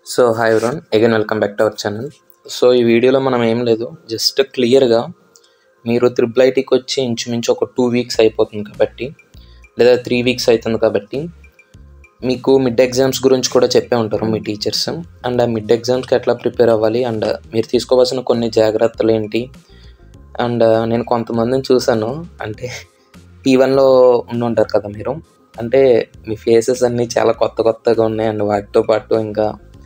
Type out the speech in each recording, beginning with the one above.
so hi everyone again welcome back to our channel so ఈ వీడియోలో మనం ఏం లేదు జస్ట్ క్లియర్గా మీరు త్రిబుల్ ఐటీకి వచ్చి ఇంచుమించు ఒక టూ వీక్స్ అయిపోతుంది కాబట్టి లేదా త్రీ వీక్స్ అవుతుంది కాబట్టి మీకు మిడ్ ఎగ్జామ్స్ గురించి కూడా చెప్పే ఉంటారు మీ టీచర్స్ అండ్ ఆ మిడ్ ఎగ్జామ్స్కి ఎట్లా ప్రిపేర్ అవ్వాలి అండ్ మీరు తీసుకోవాల్సిన కొన్ని జాగ్రత్తలు ఏంటి అండ్ నేను కొంతమందిని చూసాను అంటే టీ వన్లో ఉండుంటారు కదా మీరు అంటే మీ ఫేసెస్ అన్నీ చాలా కొత్త కొత్తగా ఉన్నాయి అండ్ వాటితో పాటు ఇంకా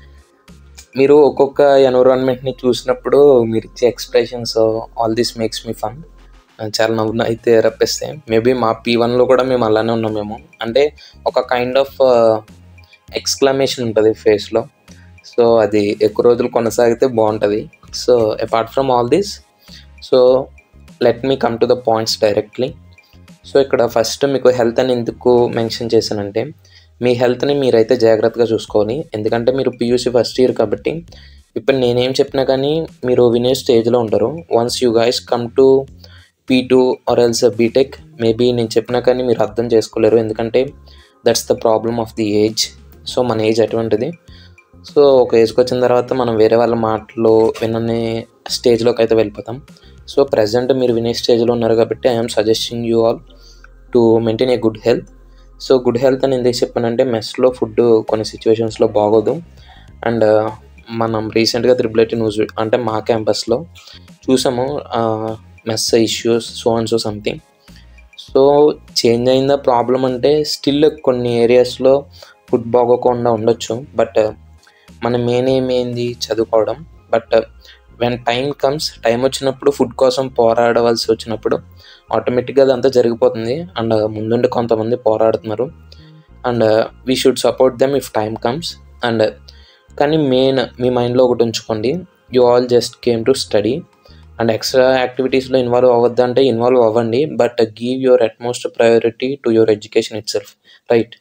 మీరు ఒక్కొక్క ఎన్విరాన్మెంట్ని చూసినప్పుడు మీరు ఇచ్చే expressions all this makes me fun చాలా నవ్వు అయితే రప్పిస్తాయి మేబీ మా పీ వన్లో కూడా మేము అలానే ఉన్నాం మేము అంటే ఒక కైండ్ ఆఫ్ ఎక్స్క్లమేషన్ ఉంటుంది ఫేస్లో సో అది ఎక్కువ రోజులు కొనసాగితే బాగుంటుంది so apart from all this so let me come to the points directly so ఇక్కడ ఫస్ట్ మీకు హెల్త్ అని ఎందుకు మెన్షన్ చేశానంటే మీ హెల్త్ని మీరైతే జాగ్రత్తగా చూసుకోవాలి ఎందుకంటే మీరు పీయూసీ ఫస్ట్ ఇయర్ కాబట్టి ఇప్పుడు నేనేం చెప్పినా కానీ మీరు వినే స్టేజ్లో ఉంటారు once you guys come to P two or else BTech maybe నేను చెప్పినా కానీ మీరు అర్థం చేసుకోలేరు ఎందుకంటే that's the problem of the age so మన ఏజ్ అటువంటిది సో ఒక ఏజ్కి వచ్చిన తర్వాత మనం వేరే వాళ్ళ మాటలు విననే స్టేజ్లోకి అయితే వెళ్ళిపోతాం సో ప్రజెంట్ మీరు వినే స్టేజ్లో ఉన్నారు కాబట్టి I'm suggesting you all to maintain a good health so good health అని ఎందుకు చెప్పానంటే మెస్లో ఫుడ్ కొన్ని సిచ్యువేషన్స్లో బాగోదు అండ్ మనం రీసెంట్గా త్రిబులెటీ న్యూస్ అంటే మా క్యాంపస్లో చూసాము mess issues so and so something so change అయిందా ప్రాబ్లం అంటే స్టిల్ కొన్ని ఏరియాస్లో ఫుడ్ బాగోకుండా ఉండొచ్చు బట్ మన మెయిన్ ఏం ఏంది చదువుకోవడం but when time comes time వచ్చినప్పుడు ఫుడ్ కోసం పోరాడవలసి వచ్చినప్పుడు ఆటోమేటిక్గా అదంతా జరిగిపోతుంది అండ్ ముందుండి కొంతమంది పోరాడుతున్నారు and we should support them if time comes and కానీ మెయిన్ మీ మైండ్లో ఒకటి ఉంచుకోండి you all just came to study and extra యాక్టివిటీస్లో ఇన్వాల్వ్ అవ్వద్దంటే ఇన్వాల్వ్ అవ్వండి but give your utmost priority to your education itself right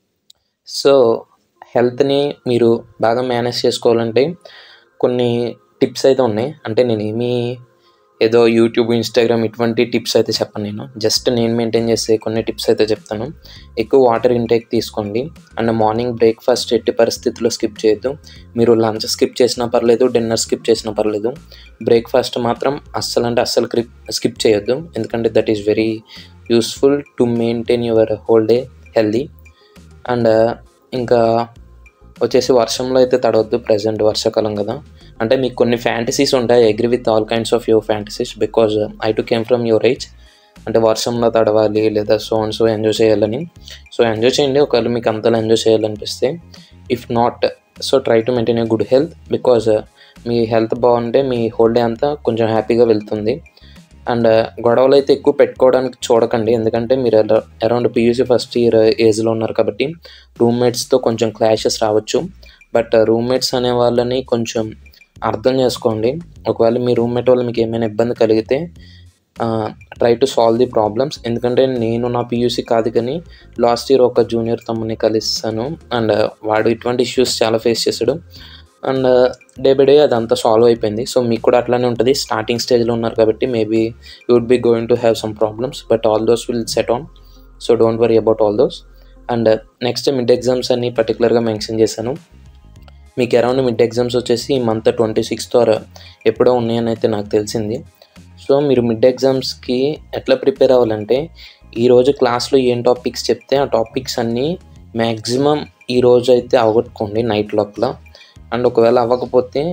so హెల్త్ని మీరు బాగా మేనేజ్ చేసుకోవాలంటే కొన్ని టిప్స్ అయితే ఉన్నాయి అంటే నేను ఏమీ ఏదో యూట్యూబ్ ఇన్స్టాగ్రామ్ ఇటువంటి టిప్స్ అయితే చెప్పను నేను జస్ట్ నేను మెయింటైన్ చేసే కొన్ని టిప్స్ అయితే చెప్తాను ఎక్కువ వాటర్ ఇంటేక్ తీసుకోండి అండ్ మార్నింగ్ బ్రేక్ఫాస్ట్ ఎట్టి పరిస్థితుల్లో స్కిప్ చేయొద్దు మీరు లంచ్ స్కిప్ చేసినా పర్లేదు డిన్నర్ స్కిప్ చేసినా పర్లేదు బ్రేక్ఫాస్ట్ మాత్రం అస్సలు అంటే అస్సలు క్రిప్ స్కిప్ చేయొద్దు ఎందుకంటే that is very useful to maintain your whole day healthy and ఇంకా వచ్చేసి వర్షంలో అయితే తడవద్దు ప్రజెంట్ వర్షాకాలం కదా అంటే మీకు కొన్ని ఫ్యాంటసీస్ ఉంటాయి agree with all kinds of your fantasies because I too came from your age అంటే వర్షంలో తడవాలి లేదా సో అండ్ సో ఎంజాయ్ చేయాలని సో ఎంజాయ్ చేయండి ఒకవేళ మీకు అంతలా ఎంజాయ్ చేయాలనిపిస్తే if not so try to maintain a good health because మీ హెల్త్ బాగుంటే మీ హోల్ డే అంతా కొంచెం హ్యాపీగా వెళ్తుంది అండ్ గొడవలు అయితే ఎక్కువ పెట్టుకోవడానికి చూడకండి ఎందుకంటే మీరు అరౌండ్ పీయూసీ ఫస్ట్ ఇయర్ ఏజ్లో ఉన్నారు కాబట్టి రూమ్మేట్స్తో కొంచెం క్లాషెస్ రావచ్చు బట్ రూమ్మేట్స్ అనే వాళ్ళని కొంచెం అర్థం చేసుకోండి ఒకవేళ మీ రూమ్మేట్ వాళ్ళు మీకు ఏమైనా ఇబ్బంది కలిగితే try to solve the problems ఎందుకంటే నేను నా పీయూసీ కాదు కానీ లాస్ట్ ఇయర్ ఒక జూనియర్ తమ్ముని కలిస్తాను అండ్ వాడు ఇటువంటి ఇష్యూస్ చాలా ఫేస్ చేశాడు అండ్ డే బై డే అదంతా సాల్వ్ అయిపోయింది సో మీకు కూడా అట్లానే ఉంటుంది స్టార్టింగ్ స్టేజ్లో ఉన్నారు కాబట్టి maybe you would be going to have some problems but all those will set on so don't worry about all those and next mid exams అన్ని పర్టికులర్గా మెన్షన్ చేశాను మీకు అరౌండ్ మిడ్ ఎగ్జామ్స్ వచ్చేసి ఈ మంత్ ట్వంటీ సిక్స్త్ ఆర్ ఎప్పుడో ఉన్నాయని అయితే నాకు తెలిసింది సో మీరు మిడ్ ఎగ్జామ్స్కి ఎట్లా ప్రిపేర్ అవ్వాలంటే ఈరోజు క్లాస్లో ఏం టాపిక్స్ చెప్తే ఆ టాపిక్స్ అన్నీ మ్యాక్సిమం ఈరోజు అయితే అవగొట్టుకోండి నైట్ లోపల అండ్ ఒకవేళ అవ్వకపోతే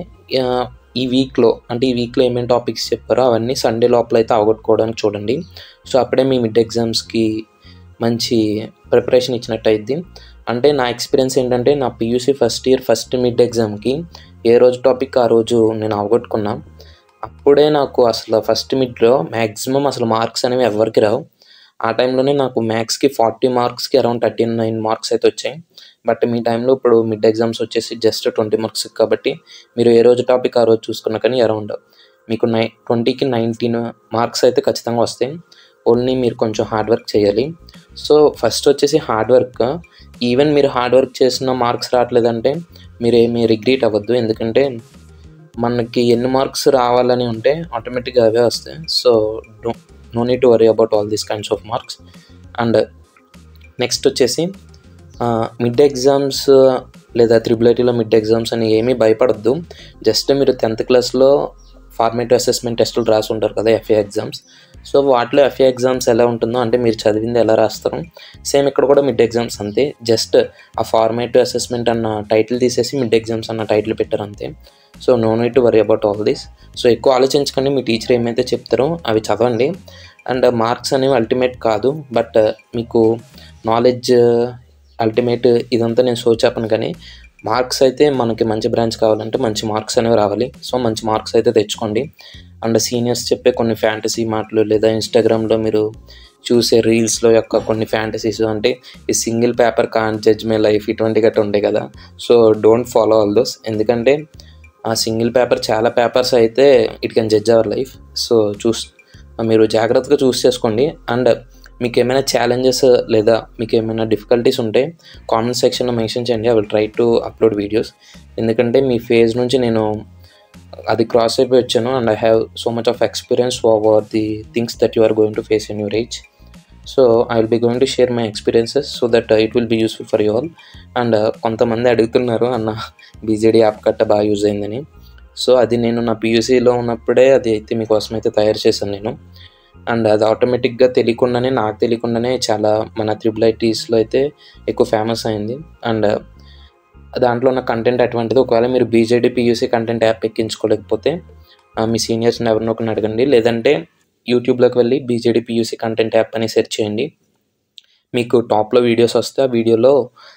ఈ వీక్లో అంటే ఈ వీక్లో ఏమేమి టాపిక్స్ చెప్పారో అవన్నీ సండే లోపల అయితే అవగొట్టుకోవడానికి చూడండి సో అప్పుడే మీ మిడ్ ఎగ్జామ్స్కి మంచి ప్రిపరేషన్ ఇచ్చినట్టు అయింది అంటే నా ఎక్స్పీరియన్స్ ఏంటంటే నా PUC first year first mid ఎగ్జామ్కి ఏ రోజు టాపిక్ ఆ రోజు నేను అవగొట్టుకున్నా అప్పుడే నాకు అసలు ఫస్ట్ మిడ్లో మ్యాక్సిమం అసలు మార్క్స్ అనేవి ఎవరికి రావు ఆ టైంలోనే నాకు మ్యాథ్స్కి ఫార్టీ మార్క్స్కి అరౌండ్ థర్టీ నైన్ మార్క్స్ అయితే వచ్చాయి బట్ మీ టైంలో ఇప్పుడు మిడ్ ఎగ్జామ్స్ వచ్చేసి జస్ట్ ట్వంటీ మార్క్స్ కాబట్టి మీరు ఏ రోజు టాపిక్ ఆ రోజు చూసుకున్నా కానీ అరౌండ్ మీకు నై ట్వంటీకి నైన్టీన్ మార్క్స్ అయితే ఖచ్చితంగా వస్తాయి ఓన్లీ మీరు కొంచెం హార్డ్ వర్క్ చేయాలి సో ఫస్ట్ వచ్చేసి హార్డ్ వర్క్ ఈవెన్ మీరు హార్డ్ వర్క్ చేసిన మార్క్స్ రావట్లేదంటే మీరు ఏమీ రిగ్రీట్ అవ్వద్దు ఎందుకంటే మనకి ఎన్ని మార్క్స్ రావాలని ఉంటే ఆటోమేటిక్గా అవే వస్తాయి so do no need to worry about all these kinds of marks and next వచ్చేసి మిడ్ ఎగ్జామ్స్ లేదా త్రిబుల్ ఐటీలో మిడ్ ఎగ్జామ్స్ అని ఏమీ భయపడద్దు జస్ట్ మీరు టెన్త్ క్లాస్లో ఫార్మేటివ్ అసెస్మెంట్ టెస్టులు రాసి ఉంటారు కదా ఎఫ్ఏ ఎగ్జామ్స్ సో వాటిలో ఎఫ్ఏ ఎగ్జామ్స్ ఎలా ఉంటుందో అంటే మీరు చదివింది ఎలా రాస్తారు సేమ్ ఇక్కడ కూడా మిడ్ ఎగ్జామ్స్ అంతే జస్ట్ ఆ ఫార్మేటివ్ అసెస్మెంట్ అన్న టైటిల్ తీసేసి మిడ్ ఎగ్జామ్స్ అన్న టైటిల్ పెట్టారు అంతే so no need to worry about all this so ఎక్కువ ఆలోచించకండి మీ టీచర్ ఏమైతే చెప్తారో అవి చదవండి అండ్ మార్క్స్ అనేవి అల్టిమేట్ కాదు బట్ మీకు నాలెడ్జ్ అల్టిమేట్ ఇదంతా నేను సో చెప్పను కానీ మార్క్స్ అయితే మనకి మంచి బ్రాంచ్ కావాలంటే మంచి మార్క్స్ అనేవి రావాలి సో మంచి మార్క్స్ అయితే తెచ్చుకోండి అండ్ సీనియర్స్ చెప్పే కొన్ని ఫ్యాంటసీ మాటలు లేదా ఇన్స్టాగ్రామ్లో మీరు చూసే రీల్స్లో యొక్క కొన్ని ఫ్యాంటసీస్ అంటే ఈ single paper can judge my life ఇటువంటి గట్రా ఉంటాయి కదా so don't follow all those ఎందుకంటే ఆ సింగిల్ పేపర్ చాలా పేపర్స్ అయితే it can judge our life so choose మీరు జాగ్రత్తగా చూస్ చేసుకోండి అండ్ మీకు ఏమైనా ఛాలెంజెస్ లేదా మీకు ఏమైనా డిఫికల్టీస్ ఉంటే కామెంట్ సెక్షన్లో మెన్షన్ చేయండి I will try to upload videos ఎందుకంటే మీ ఫేజ్ నుంచి నేను అది క్రాస్ అయిపోయి వచ్చాను and I have so much of experience over the things that you are going to face in your age so I will be going to share my experiences so that it will be useful for you all and కొంతమంది అడుగుతున్నారు అన్న BJD app కట్ట బాగా use అయిందని so అది నేను నా పీయూసీలో ఉన్నప్పుడే అది అయితే మీకోసం అయితే తయారు చేశాను నేను అండ్ అది ఆటోమేటిక్గా తెలియకుండానే నాకు తెలియకుండానే చాలా మన త్రిబుల్ ఐటీస్లో అయితే ఎక్కువ ఫేమస్ అయింది అండ్ దాంట్లో ఉన్న కంటెంట్ అటువంటిది ఒకవేళ మీరు బీజేడీ పీయూసీ కంటెంట్ యాప్ ఎక్కించుకోలేకపోతే ఆ, మీ సీనియర్స్ని ఎవరినో ఒకరిని అడగండి లేదంటే యూట్యూబ్లోకి వెళ్ళి బీజేడీ పీయూసీ కంటెంట్ యాప్ అని సెర్చ్ చేయండి మీకు టాప్లో వీడియోస్ వస్తే ఆ వీడియోలో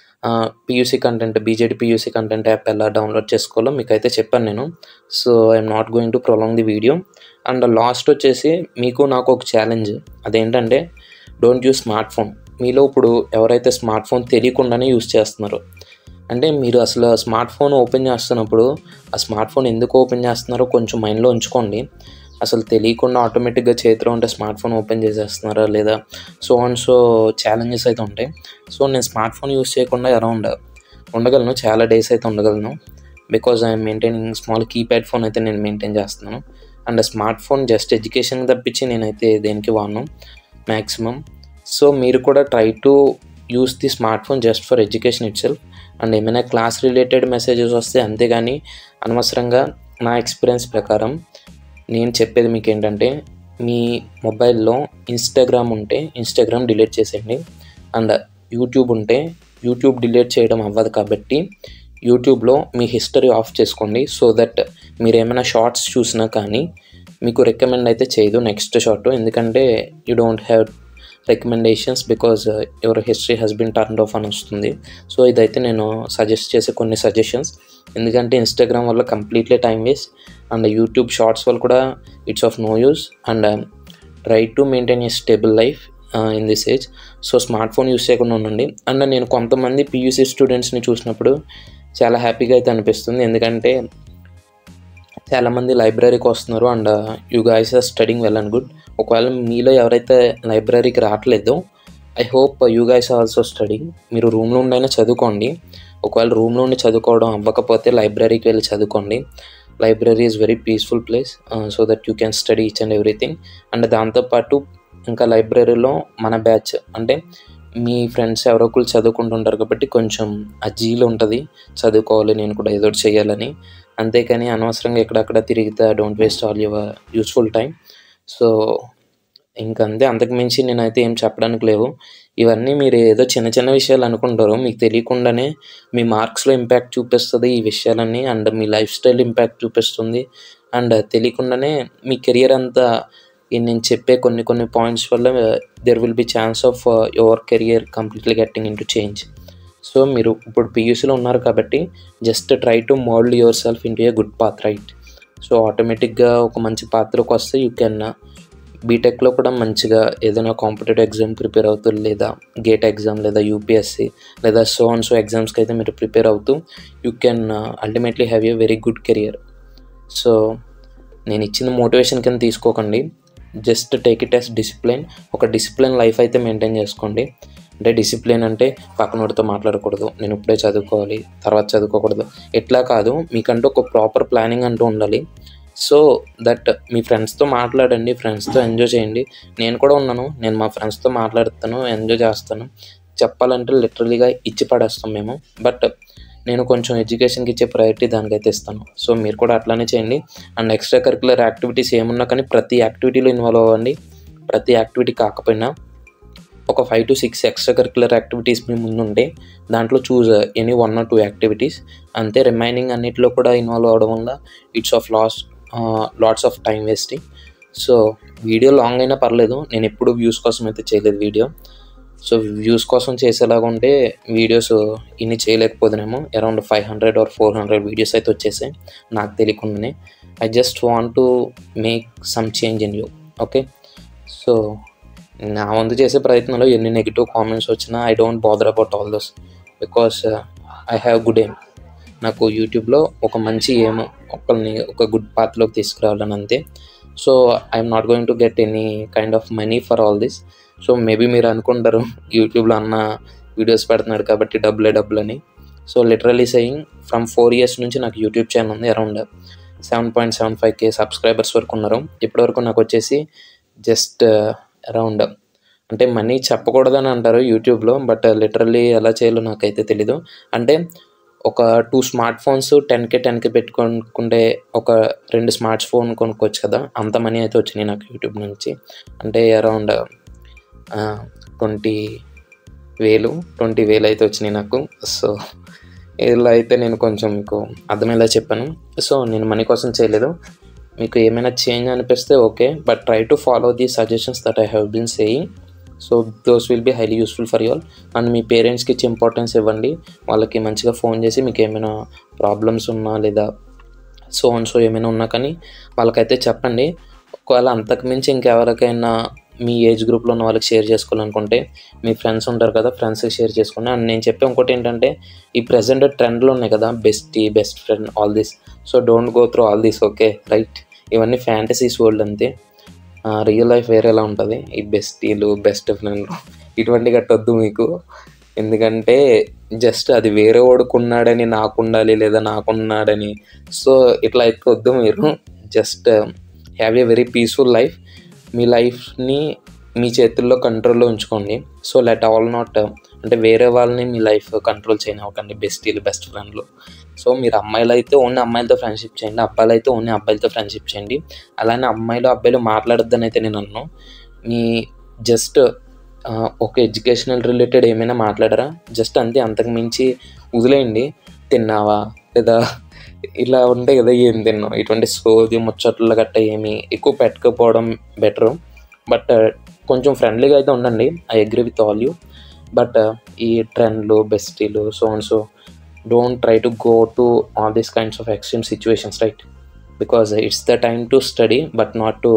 PUC content BJD PUC content app ఎలా డౌన్లోడ్ చేసుకోవాలో మీకు అయితే చెప్పాను నేను so I'm not going to prolong the video and last వచ్చేసి మీకు నాకు ఒక ఛాలెంజ్ అదేంటంటే డోంట్ యూస్ స్మార్ట్ ఫోన్ మీలో ఇప్పుడు ఎవరైతే స్మార్ట్ ఫోన్ తెలియకుండానే యూస్ చేస్తున్నారో అంటే మీరు అసలు స్మార్ట్ ఫోన్ ఓపెన్ చేస్తున్నప్పుడు ఆ స్మార్ట్ ఫోన్ ఎందుకు ఓపెన్ చేస్తున్నారో కొంచెం మైండ్లో ఉంచుకోండి అసలు తెలియకుండా ఆటోమేటిక్గా చేతిలో ఉంటే స్మార్ట్ ఫోన్ ఓపెన్ చేసేస్తున్నారా లేదా సో అండ్ సో ఛాలెంజెస్ అయితే ఉంటాయి సో నేను స్మార్ట్ ఫోన్ యూస్ చేయకుండా అరౌండ్ ఉండగలను చాలా డేస్ అయితే ఉండగలను because I'm maintaining small keypad phone అయితే నేను మెయింటైన్ చేస్తున్నాను and smart phone just education తప్పించి నేనైతే దేనికి వాడను మ్యాక్సిమం సో మీరు కూడా try to use the smart phone just for education itself and ఏమైనా క్లాస్ రిలేటెడ్ మెసేజెస్ వస్తే అంతేగాని అనవసరంగా నా ఎక్స్పీరియన్స్ ప్రకారం నేను చెప్పేది మీకు ఏంటంటే మీ మొబైల్లో ఇన్స్టాగ్రామ్ ఉంటే ఇన్స్టాగ్రామ్ డిలీట్ చేసేయండి అండ్ యూట్యూబ్ ఉంటే యూట్యూబ్ డిలీట్ చేయడం అవ్వదు కాబట్టి యూట్యూబ్లో మీ హిస్టరీ ఆఫ్ చేసుకోండి సో దట్ మీరు ఏమైనా షార్ట్స్ చూసినా కానీ మీకు రికమెండ్ అయితే చేయదు నెక్స్ట్ షార్ట్ ఎందుకంటే you don't have recommendations because your history has been turn off అని వస్తుంది సో ఇదైతే నేను సజెస్ట్ చేసే కొన్ని సజెషన్స్ ఎందుకంటే ఇన్స్టాగ్రామ్ వల్ల completely time waste and YouTube shorts వల్ల కూడా it's of no use and try to maintain a stable life in this age so smart phone use చేయకుండా ఉండండి అండ్ నేను కొంతమంది పీయూసీ స్టూడెంట్స్ని చూసినప్పుడు చాలా హ్యాపీగా అయితే అనిపిస్తుంది ఎందుకంటే చాలామంది లైబ్రరీకి వస్తున్నారు and you guys are studying well and good ఒకవేళ మీలో ఎవరైతే లైబ్రరీకి రావట్లేదో I hope you guys also studying మీరు రూమ్లో ఉండైనా చదువుకోండి ఒకవేళ రూమ్లో ఉండి చదువుకోవడం అవ్వకపోతే లైబ్రరీకి వెళ్ళి చదువుకోండి library is very peaceful place so that you can study each and everything and దాంతోపాటు ఇంకా లైబ్రరీలో మన బ్యాచ్ అంటే మీ ఫ్రెండ్స్ ఎవరో ఒకరు చదువుకుంటుంటారు కాబట్టి కొంచెం ఆ జీలు ఉంటుంది చదువుకోవాలి నేను కూడా ఏదో ఒకటి చేయాలని అంతేకాని అనవసరంగా ఎక్కడక్కడ తిరిగితే don't waste all your useful time so ఇంకంతే అంతకు మించి నేనైతే ఏం చెప్పడానికి లేవు ఇవన్నీ మీరు ఏదో చిన్న చిన్న విషయాలు అనుకుంటారు మీకు తెలియకుండానే మీ మార్క్స్లో ఇంపాక్ట్ చూపిస్తుంది ఈ విషయాలన్నీ అండ్ మీ లైఫ్ స్టైల్ ఇంపాక్ట్ చూపిస్తుంది అండ్ తెలియకుండానే మీ కెరియర్ అంతా ఈ నేను చెప్పే కొన్ని కొన్ని పాయింట్స్ వల్ల there will be chance of your career completely getting into change so మీరు ఇప్పుడు పీయూసీలో ఉన్నారు కాబట్టి just try to mould yourself into a good path right so ఆటోమేటిక్గా ఒక మంచి పాత్రకు వస్తే యూ కెన్ బీటెక్లో కూడా మంచిగా ఏదైనా కాంపిటేటివ్ ఎగ్జామ్ ప్రిపేర్ అవుతూ లేదా గేట్ ఎగ్జామ్ లేదా యూపీఎస్సి లేదా సో అండ్ సో ఎగ్జామ్స్కి అయితే మీరు ప్రిపేర్ అవుతూ you can ultimately have a very good career so నేను ఇచ్చిన మోటివేషన్ కింద తీసుకోకండి just take it as discipline ఒక డిసిప్లిన్ లైఫ్ అయితే మెయింటైన్ చేసుకోండి అంటే డిసిప్లిన్ అంటే పక్కనోడితో మాట్లాడకూడదు నేను ఇప్పుడే చదువుకోవాలి తర్వాత చదువుకోకూడదు ఎట్లా కాదు మీకంటూ ఒక ప్రాపర్ ప్లానింగ్ అంటూ ఉండాలి సో దట్ మీ ఫ్రెండ్స్తో మాట్లాడండి ఫ్రెండ్స్తో ఎంజాయ్ చేయండి నేను కూడా ఉన్నాను నేను మా ఫ్రెండ్స్తో మాట్లాడుతాను ఎంజాయ్ చేస్తాను చెప్పాలంటే లిటరలీగా ఇచ్చి పడేస్తాం మేము బట్ నేను కొంచెం ఎడ్యుకేషన్కి ఇచ్చే ప్రయారిటీ దానికైతే ఇస్తాను సో మీరు కూడా అట్లానే చేయండి అండ్ ఎక్స్ట్రా కరికులర్ యాక్టివిటీస్ ఏమున్నా కానీ ప్రతి యాక్టివిటీలో ఇన్వాల్వ్ అవ్వండి ప్రతి యాక్టివిటీ కాకపోయినా ఒక five to six extra curricular activities మీ ముందు ఉంటే దాంట్లో choose any one or two activities అంతే రిమైనింగ్ అన్నిటిలో కూడా ఇన్వాల్వ్ అవ్వడం వల్ల it's of loss lots of time wasting so video long అయినా పర్లేదు నేను ఎప్పుడు వ్యూస్ కోసం అయితే చేయలేదు వీడియో సో వ్యూస్ కోసం చేసేలాగా ఉంటే వీడియోస్ ఇన్ని చేయలేకపోతున్నామో around five hundred or four hundred videos అయితే వచ్చేసాయి నాకు తెలియకుండానే I just want to make some change in you okay so నా వంతు చేసే ప్రయత్నంలో ఎన్ని నెగిటివ్ కామెంట్స్ వచ్చినా I don't bother about all those because I have good aim నాకు యూట్యూబ్లో ఒక మంచి ఏమ్ ఒకరిని ఒక గుడ్ పాత్లోకి తీసుకురావాలని అంతే so I'm not going to get any kind of money for all this so maybe మీరు అనుకుంటారు యూట్యూబ్లో అన్న వీడియోస్ పెడుతున్నాడు కాబట్టి డబ్బులే డబ్బులని so literally saying from four years నుంచి నాకు యూట్యూబ్ ఛానల్ ఉంది around seven point seven five K subscribers వరకు ఉన్నారు ఇప్పటివరకు నాకు వచ్చేసి జస్ట్ అరౌండ్ అంటే మనీ చెప్పకూడదని అంటారు యూట్యూబ్లో బట్ లిటరల్లీ ఎలా చేయాలో నాకైతే తెలీదు అంటే ఒక two smart phones ten K ten K పెట్టుకుంటే ఒక రెండు స్మార్ట్ ఫోన్ కొనుక్కోవచ్చు కదా అంత మనీ అయితే వచ్చినాయి నాకు యూట్యూబ్ నుంచి అంటే అరౌండ్ ట్వంటీ వేలు ట్వంటీ వేలు అయితే వచ్చినాయి నాకు సో ఇలా అయితే నేను కొంచెం మీకు అర్థమయ్యేలా చెప్పాను సో నేను మనీ కోసం చేయలేదు మీకు ఏమైనా చేంజ్ అనిపిస్తే okay but try to follow the suggestions that I have been saying so those will be highly useful for you all and మీ పేరెంట్స్కి ఇచ్చి ఇంపార్టెన్స్ ఇవ్వండి వాళ్ళకి మంచిగా ఫోన్ చేసి మీకు ఏమైనా ప్రాబ్లమ్స్ ఉన్నా లేదా సో అండ్ సో ఏమైనా ఉన్నా కానీ వాళ్ళకైతే చెప్పండి ఒకవేళ అంతకు మించి ఇంకెవరికైనా మీ ఏజ్ గ్రూప్లో ఉన్న వాళ్ళకి షేర్ చేసుకోవాలనుకుంటే మీ ఫ్రెండ్స్ ఉంటారు కదా ఫ్రెండ్స్కి షేర్ చేసుకోండి అండ్ నేను చెప్పే ఇంకోటి ఏంటంటే ఈ ప్రజెంట్ ట్రెండ్లు ఉన్నాయి కదా bestie best friend all this so don't go through all this okay right ఇవన్నీ ఫ్యాంటసీస్ వరల్డ్ అంతే రియల్ లైఫ్ వేరేలా ఉంటుంది ఈ బెస్టీలు బెస్ట్ ఫ్రెండ్లు ఇటువంటి కట్టొద్దు మీకు ఎందుకంటే జస్ట్ అది వేరే వాడుకున్నాడని నాకుండాలి లేదా నాకున్నాడని సో ఇట్లా అయితే వద్దు మీరు just have a very peaceful life మీ లైఫ్ని మీ చేతుల్లో కంట్రోల్లో ఉంచుకోండి సో లెట్ ఆల్ నాట్ అంటే వేరే వాళ్ళని మీ లైఫ్ కంట్రోల్ చేయనివ్వకండి బెస్టీలు బెస్ట్ ఫ్రెండ్లు సో మీరు అమ్మాయిలు అయితే ఓన్లీ అమ్మాయిలతో ఫ్రెండ్షిప్ చేయండి అబ్బాయిలు అయితే ఓన్లీ అబ్బాయిలతో ఫ్రెండ్షిప్ చేయండి అలానే అమ్మాయిలు అబ్బాయిలు మాట్లాడొద్దని అయితే నేను అన్నాను మీ జస్ట్ ఒక ఎడ్యుకేషనల్ రిలేటెడ్ ఏమైనా మాట్లాడరా జస్ట్ అంతే అంతకు మించి వదిలేయండి తిన్నావా లేదా ఇలా ఉంటాయి కదా ఏం తిన్నావు ఇటువంటి సోది ముచ్చట్లు గట్ట ఏమి ఎక్కువ పెట్టకపోవడం బెటర్ బట్ కొంచెం ఫ్రెండ్లీగా అయితే ఉండండి I agree with all you but ఈ ట్రెండ్లు బెస్టీలు so and so don't try to go to all these kinds of extreme situations right because it's the time to study but not to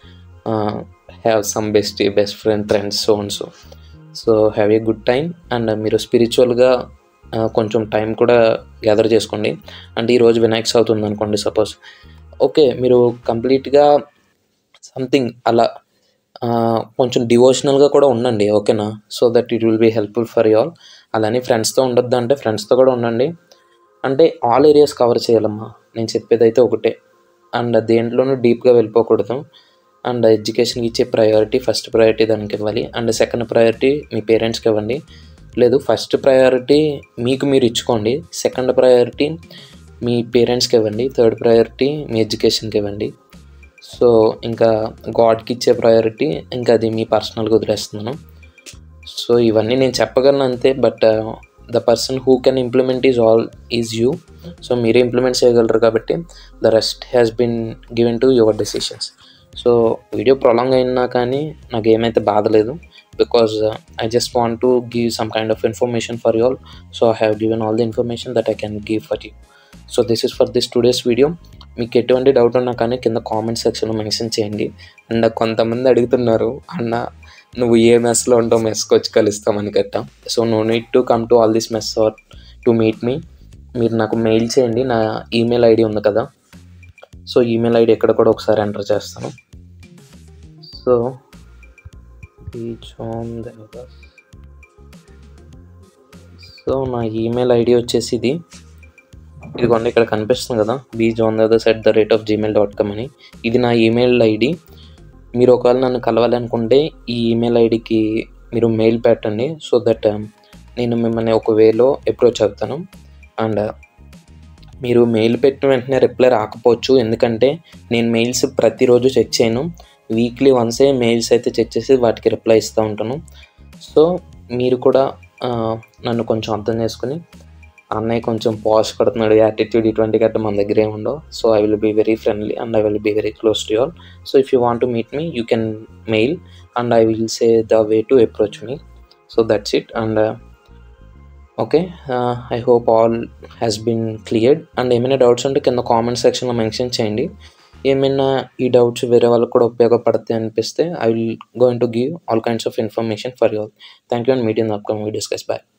have some best best friend friends so and so so have a good time and మీరు స్పిరిచువల్గా కొంచెం time కూడా gather చేసుకోండి అంటే ఈరోజు వినాయక్ చవితి ఉంది అనుకోండి suppose okay మీరు కంప్లీట్గా సంథింగ్ అలా కొంచెం డివోషనల్గా కూడా ఉండండి ఓకేనా so that it will be helpful for you all అలానే ఫ్రెండ్స్తో ఉండొద్దు అంటే ఫ్రెండ్స్తో కూడా ఉండండి అంటే ఆల్ ఏరియాస్ కవర్ చేయాలమ్మా నేను చెప్పేది అయితే ఒకటే అండ్ దేంట్లోనూ డీప్గా వెళ్ళిపోకూడదు అండ్ ఎడ్యుకేషన్కి ఇచ్చే ప్రయారిటీ ఫస్ట్ ప్రయారిటీ దానికి ఇవ్వాలి అండ్ సెకండ్ ప్రయారిటీ మీ పేరెంట్స్కి ఇవ్వండి లేదు ఫస్ట్ ప్రయారిటీ మీకు మీరు ఇచ్చుకోండి సెకండ్ ప్రయారిటీ మీ పేరెంట్స్కి ఇవ్వండి థర్డ్ ప్రయారిటీ మీ ఎడ్యుకేషన్కి ఇవ్వండి సో ఇంకా గాడ్కి ఇచ్చే ప్రయారిటీ ఇంకా అది మీ పర్సనల్గా వదిలేస్తున్నాను సో ఇవన్నీ నేను చెప్పగలను అంతే but the person who can implement is all is you so మీరే ఇంప్లిమెంట్ చేయగలరు కాబట్టి the rest has been given to your decisions so video prolong అయినా కానీ నాకు ఏమైతే బాధ లేదు because I just want to give some kind of information for you all so I have given all the information that I can give for you so this is for this today's video మీకు ఎటువంటి doubt ఉన్నా కానీ కింద comment సెక్షన్లో mention చేయండి and కొంతమంది అడుగుతున్నారు అన్న నువ్వు ఏ మెస్లో ఉంటావు మెస్కి వచ్చి కలుస్తామని గట్ట so no need to come to all this mess or to meet me మీరు నాకు మెయిల్ చేయండి నా ఈమెయిల్ ఐడి ఉంది కదా సో ఈమెయిల్ ఐడి ఎక్కడ కూడా ఒకసారి ఎంటర్ చేస్తాను సో సో నా ఈమెయిల్ ఐడి వచ్చేసి ఇది ఇదిగోండి ఇక్కడ కనిపిస్తుంది కదా బీజ్ ఆన్ దస్ at the rate of Gmail dot com అని ఇది నా ఈమెయిల్ ఐడి మీరు ఒకవేళ నన్ను కలవాలనుకుంటే ఈ ఈమెయిల్ ఐడికి మీరు మెయిల్ పెట్టండి సో దట్ నేను మిమ్మల్ని ఒక వేలో అప్రోచ్ అవుతాను అండ్ మీరు మెయిల్ పెట్టిన వెంటనే రిప్లై రాకపోవచ్చు ఎందుకంటే నేను మెయిల్స్ ప్రతిరోజు చెక్ చేయను వీక్లీ వన్సే మెయిల్స్ అయితే చెక్ చేసి వాటికి రిప్లై ఇస్తూ ఉంటాను సో మీరు కూడా ఆ, నన్ను కొంచెం అర్థం చేసుకుని అన్నయ్య కొంచెం పాష్ కొడుతున్నాడు యాటిట్యూడ్ ఇటువంటి గట్ట మన దగ్గర ఏమి ఉండవు so I will be very friendly and I will be very close to all so if you want to meet me you can mail and I will say the way to approach me so that's it and okay I hope all has been cleared and ఏమైనా doubts ఉంటే కింద comment సెక్షన్లో mention చేయండి ఏమైనా ఈ doubts వేరే వాళ్ళకి కూడా ఉపయోగపడతాయి అనిపిస్తే I will going to give all kinds of information for you all thank you and meet in upcoming videos guys bye